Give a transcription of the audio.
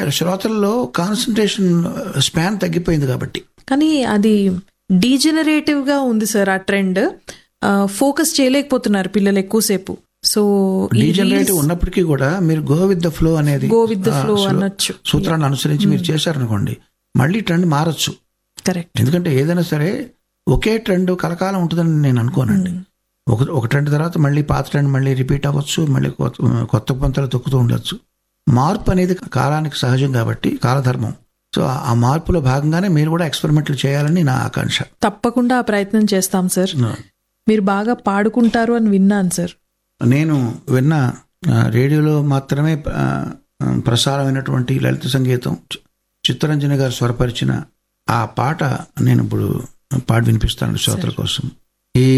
శ్రోతల్లో concentration span తగ్గిపోయింది కాబట్టి కానీ అది డీజనరేటివ్ గా ఉంది సార్ ఆ ట్రెండ్ ఫోకస్ చేయలేకపోతున్నారు పిల్లలు ఎక్కువసేపు సో డీజనరేటివ్ ఉన్నప్పటికీ కూడా మీరు గో విత్ ద ఫ్లో అనేది Go with the uh, flow శ్లో- అనొచ్చు. సూత్రాన్ని అనుసరించి మీరు చేశారనుకోండి మళ్ళీ ట్రెండ్ మారచ్చు కరెక్ట్ ఎందుకంటే ఏదైనా సరే ఒకే ట్రెండ్ కలకాలం ఉంటుందని నేను అనుకోనండి ఒక ఒక ట్రెండ్ తర్వాత మళ్ళీ పాత ట్రెండ్ మళ్ళీ రిపీట్ అవ్వచ్చు మళ్ళీ కొత్త కొత్త పంతలు తొక్కుతూ ఉండొచ్చు మార్పు అనేది కాలానికి సహజం కాబట్టి కాలధర్మం సో ఆ- ఆ మార్పులో భాగంగానే మీరు కూడా ఎక్స్పెరిమెంట్లు చేయాలని నా ఆకాంక్ష తప్పకుండా ఆ ప్రయత్నం చేస్తాం సార్ మీరు బాగా పాడుకుంటారు అని విన్నాను సార్ నేను విన్న ఆ, రేడియోలో మాత్రమే ఆ, ఆ, ప్రసారమైనటువంటి లలిత సంగీతం చి- చిత్తరంజని గారు స్వరపరిచిన ఆ పాట నేను ఇప్పుడు పాడి వినిపిస్తాను శ్రోతల కోసం